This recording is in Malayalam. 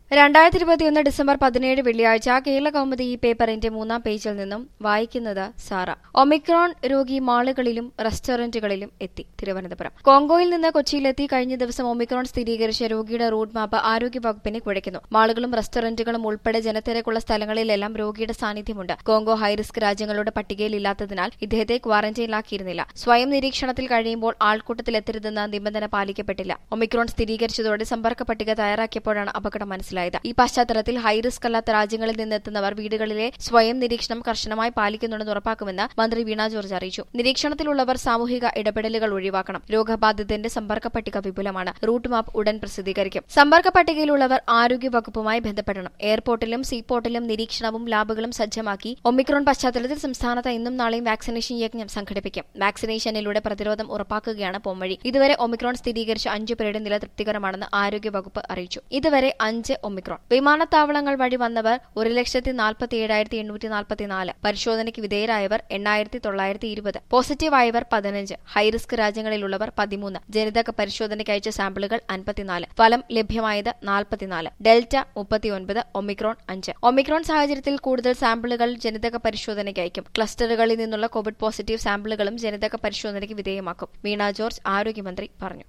രണ്ടായിരത്തി ഇരുപത്തിയൊന്ന് ഡിസംബർ പതിനേഴ് വെള്ളിയാഴ്ച കേരള കൗമുദി ഈ പേപ്പറിന്റെ മൂന്നാം പേജിൽ നിന്നും വായിക്കുന്നത് സാറ ഒമിക്രോൺ രോഗി മാളുകളിലും റെസ്റ്റോറന്റുകളിലും എത്തി തിരുവനന്തപുരം കോങ്കോയിൽ നിന്ന് കൊച്ചിയിലെത്തി കഴിഞ്ഞ ദിവസം ഒമിക്രോൺ സ്ഥിരീകരിച്ച രോഗിയുടെ റൂട്ട് മാപ്പ് ആരോഗ്യവകുപ്പിനെ കുഴയ്ക്കുന്നു മാളുകളും റെസ്റ്റോറന്റുകളും ഉൾപ്പെടെ ജനത്തിരക്കുള്ള സ്ഥലങ്ങളിലെല്ലാം രോഗിയുടെ സാന്നിധ്യമുണ്ട് കോങ്കോ ഹൈറിസ്ക് രാജ്യങ്ങളുടെ പട്ടികയിലില്ലാത്തതിനാൽ ഇദ്ദേഹത്തെ ക്വാറന്റൈനിലാക്കിയിരുന്നില്ല സ്വയം നിരീക്ഷണത്തിൽ കഴിയുമ്പോൾ ആൾക്കൂട്ടത്തിലെത്തരുതെന്ന നിബന്ധന പാലിക്കപ്പെട്ടില്ല ഒമിക്രോൺ സ്ഥിരീകരിച്ചതോടെ സമ്പർക്ക പട്ടിക തയ്യാറാക്കിയപ്പോഴാണ് അപകടം മനസ്സിലായത് ഈ പശ്ചാത്തലത്തിൽ ഹൈറിസ്ക് അല്ലാത്ത രാജ്യങ്ങളിൽ നിന്നെത്തുന്നവർ വീടുകളിലെ സ്വയം നിരീക്ഷണം കർശനമായി പാലിക്കുന്നുണ്ടെന്ന് ഉറപ്പാക്കുമെന്ന് മന്ത്രി വീണ ജോർജ് അറിയിച്ചു നിരീക്ഷണത്തിലുള്ളവർ സാമൂഹിക ഇടപെടലുകൾ ഒഴിവാക്കണം രോഗബാധിതന്റെ സമ്പർക്ക പട്ടിക വിപുലമാണ് റൂട്ട് മാപ്പ് ഉടൻ പ്രസിദ്ധീകരിക്കും സമ്പർക്ക പട്ടികയിലുള്ളവർ ആരോഗ്യ വകുപ്പുമായി ബന്ധപ്പെടണം എയർപോർട്ടിലും സീപോർട്ടിലും നിരീക്ഷണവും ലാബുകളും സജ്ജമാക്കി ഒമിക്രോൺ പശ്ചാത്തലത്തിൽ സംസ്ഥാനത്ത് ഇന്നും നാളെയും വാക്സിനേഷൻ യജ്ഞം സംഘടിപ്പിക്കും വാക്സിനേഷനിലൂടെ പ്രതിരോധം ഉറപ്പാക്കുകയാണ് പോംവഴി ഇതുവരെ ഒമിക്രോൺ സ്ഥിരീകരിച്ച അഞ്ചു പേരുടെ നില തൃപ്തികരമാണെന്ന് ആരോഗ്യ വകുപ്പ് അറിയിച്ചു ഇതുവരെ അഞ്ച് ഒമിക്രോൺ വിമാനത്താവളങ്ങൾ വഴി വന്നവർ ഒരു ലക്ഷത്തി നാൽപ്പത്തി ഏഴായിരത്തി എണ്ണൂറ്റി നാൽപ്പത്തിനാല് പരിശോധനയ്ക്ക് വിധേയരായവർ എണ്ണായിരത്തി തൊള്ളായിരത്തി ഇരുപത് പോസിറ്റീവായവർ പതിനഞ്ച് ഹൈറിസ്ക് രാജ്യങ്ങളിലുള്ളവർ പതിമൂന്ന് ജനിതക പരിശോധനയ്ക്ക് അയച്ച സാമ്പിളുകൾ അൻപത്തിനാല് ഫലം ലഭ്യമായത് നാൽപ്പത്തിനാല് ഡെൽറ്റ മുപ്പത്തിയൊൻപത് ഒമിക്രോൺ അഞ്ച് ഒമിക്രോൺ സാഹചര്യത്തിൽ കൂടുതൽ സാമ്പിളുകൾ ജനിതക പരിശോധനയ്ക്ക് അയക്കും ക്ലസ്റ്ററുകളിൽ നിന്നുള്ള കോവിഡ് പോസിറ്റീവ് സാമ്പിളുകളും ജനിതക പരിശോധനയ്ക്ക് വിധേയമാക്കും വീണ ജോർജ് ആരോഗ്യമന്ത്രി പറഞ്ഞു